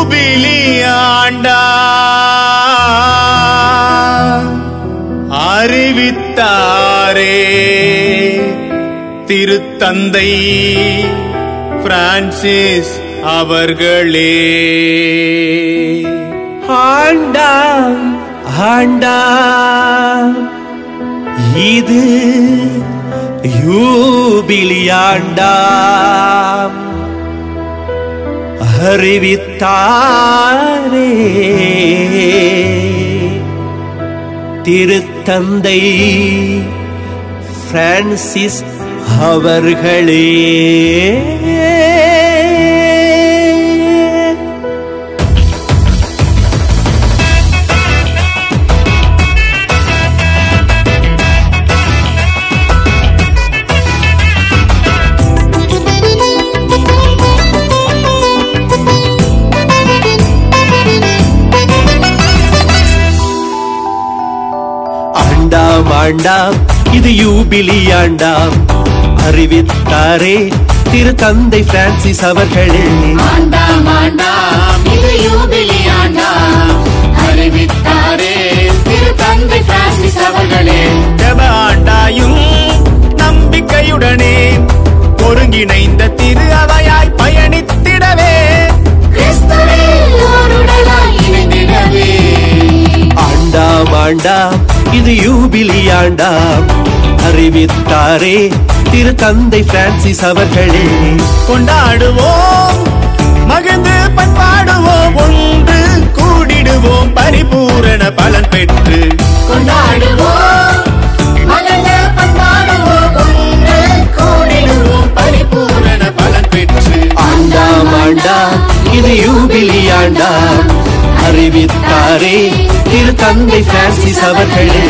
யூபிலி ஆண்டா அறிவித்தாரே திருத்தந்தை பிரான்சிஸ் அவர்களே ஆண்டாம் ஆண்டாம் இது யூபிலியாண்டாம் அறிவித்தாரே திருத்தந்தை பிரான்சிஸ் அவர்களே ஆண்டாம் ஆண்டாம் இது யூபிலி ஆண்டாம் அறிவித்தாரே திரு தந்தை பிரான்சிஸ் அவர்களே ஆண்டாம் ஆண்டாம் இது யூபிலி ஆண்டாம் அறிவித்தாரே திரு தந்தை பிரான்சிஸ் அவர்களே ஜப ஆண்டாயும் நம்பிக்கையுடனே ஒருங்கிணைந்த திரு அவையாய் பயணித்திடவே கிறிஸ்துவில் ஓருடலாய் இணைந்திடவே ஆண்டாம் ஆண்டாம் இது யூபிலி ஆண்டாம் அறிவித்தாரே திரு தந்தை பிரான்சிஸ் அவர்களே கொண்டாடுவோம் மகிழ்ந்து பண்பாடுவோம் ஒன்று கூடிடுவோம் பரிபூரண பலன் பெற்று கொண்டாடுவோம் மகிழ்ந்து பண்பாடுவோம் ஒன்று கூடிடுவோம் பரிபூரண பலன் பெற்று ஆண்டாம் ஆண்டாம் இது யூபிலி ஆண்டாம் அறிவித்தாரே திரு தந்தை பிரான்சிஸ் அவர்களே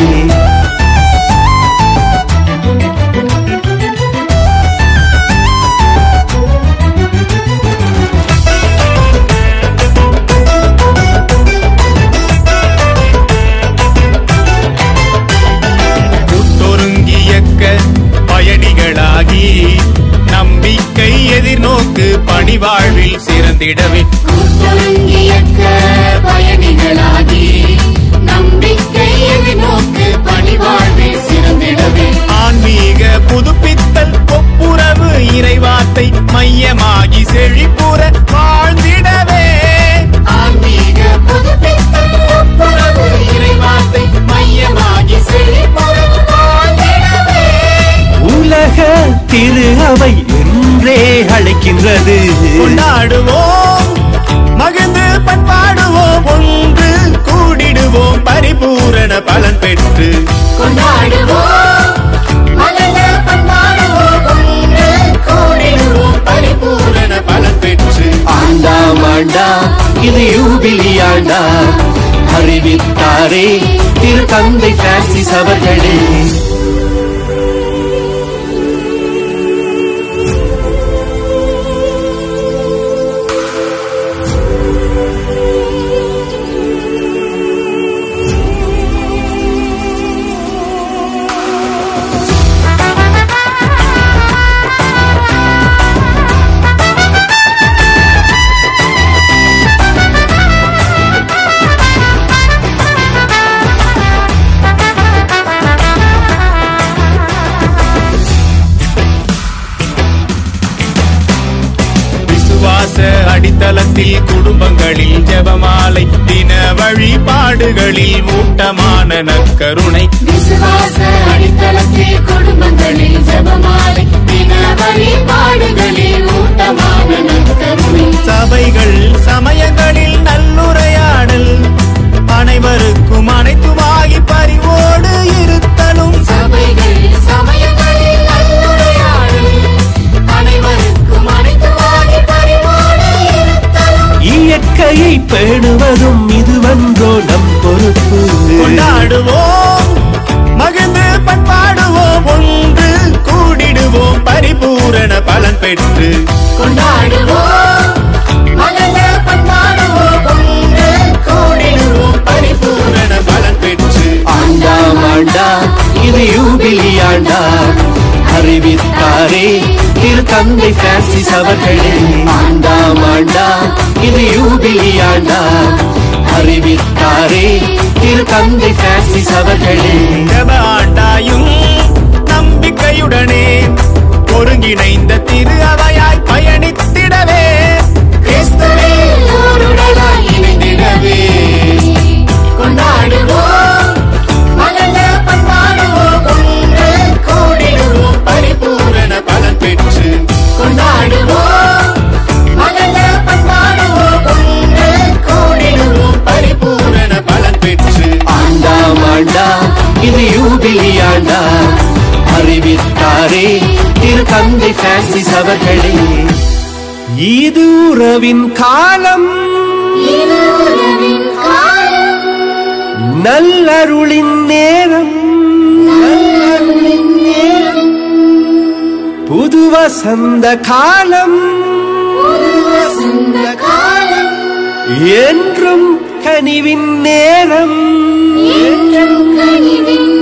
ஒருங்கியக்க பயணிகளாகி நம்பிக்கை எதிர்நோக்கு பணிவாழ்வில் சிறந்திடவே கூட்டொருங்கியக்க பயணிகளாகி நம்பிக்கை எதிர்நோக்கு பணிவாழ்வில் சிறந்திடவே ஆன்மீக புதுப்பித்தல் ஒப்புரவு இறைவார்த்தை மையமாகி செழிப்புற வாழ்ந்திடவே ஆன்மீக புதுப்பித்தல் ஒப்புரவு இறைவார்த்தை மையமாகி செழிப்புடன் வாழ்ந்திடவே உலக திரு அவை என்றே அழைக்கின்றது கொண்டாடுவோம் மகிழ்ந்து பண்பாடுவோம் ஒன்று கூடிடுவோம் பரிபூரண பலன் பெற்று கொண்டாடுவோம் மலர்ந்த பண்பாடுவோம் ஒன்று கூடிடுவோம் பரிபூரண பலன் பெற்று ஆண்டாம் ஆண்டாம் இது யூபிலி ஆண்டாம் அறிவித்தாரே திரு தந்தை பிரான்சிஸ் அவர்களே விசுவாச அடித்தளத்தில் குடும்பங்களில் ஜெபமாலை தின வழிபாடுகளில் ஊட்டமான நற்கருணை விசுவாச அடித்தளத்தில் குடும்பங்களில் ஜெபமாலை தின வழிபாடுகளில் ஊட்டமான நற்கருணை சபைகள் சமயங்களில் நல்லுரையாடல் அனைவருக்கும் அனைத்துமாகி பரிவோடு இருத்தலும் சபைகள் சமயங்களில் நல்லுரையாடல் அனைவருக்கும் அனைத்துமாகி பரிவோடு இருத்தலும் இயற்கையை பேணுவதும் இதுவன்றோ நம் பொறுப்பு கொண்டாடுவோம் மகிழ்ந்து பண்பாடுவோம் ஒன்று கூடிடுவோம் பரிபூரண பலன் பெற்று கொண்டாடுவோம் மலர்ந்த பண்பாடுவோம் ஒன்று கூடிடுவோம் பரிபூரண பூரண பலன் பெற்று ஆண்டாம் ஆண்டாம் இது யூபிலி ஆண்டாம் அறிவித்தாரே திரு தந்தை பிரான்சிஸ் அவர்களே ஆண்டாம் ஆண்டாம் இது யூபிலி ஆண்டாம் அறிவித்தாரே திரு தந்தை பிரான்சிஸ் அவர்களே ஜப ஆண்டாயும் நம்பிக்கையுடனே ஒருங்கிணைந்த திரு அவையாய் பயணித்திடவே கிறிஸ்துவில் ஓருடலாய் இணைந்திடவே கொண்டாடுவோம் மகிழ்ந்து பண்பாடுவோம் ஒன்று கூடிடுவோம் பரிபூரண பலன் பெற்று கொண்டாடுவோம் மகிழ்ந்து பண்பாடுவோம் ஒன்று கூடிடுவோம் பரிபூரண பலன் பெற்று ஆண்டாம் ஆண்டாம் இது யூபிலி ஆண்டாம் அறிவித்தாரே திரு தந்தை பிரான்சிஸ் அவர்களே இது உறவின் காலம் இது உறவின் காலம் நல்லருளின் நேரம் நல்லருளின் நேரம் புது வசந்த காலம் புது வசந்த காலம் என்றும் கனிவின் நேரம் என்றும் கனிவின்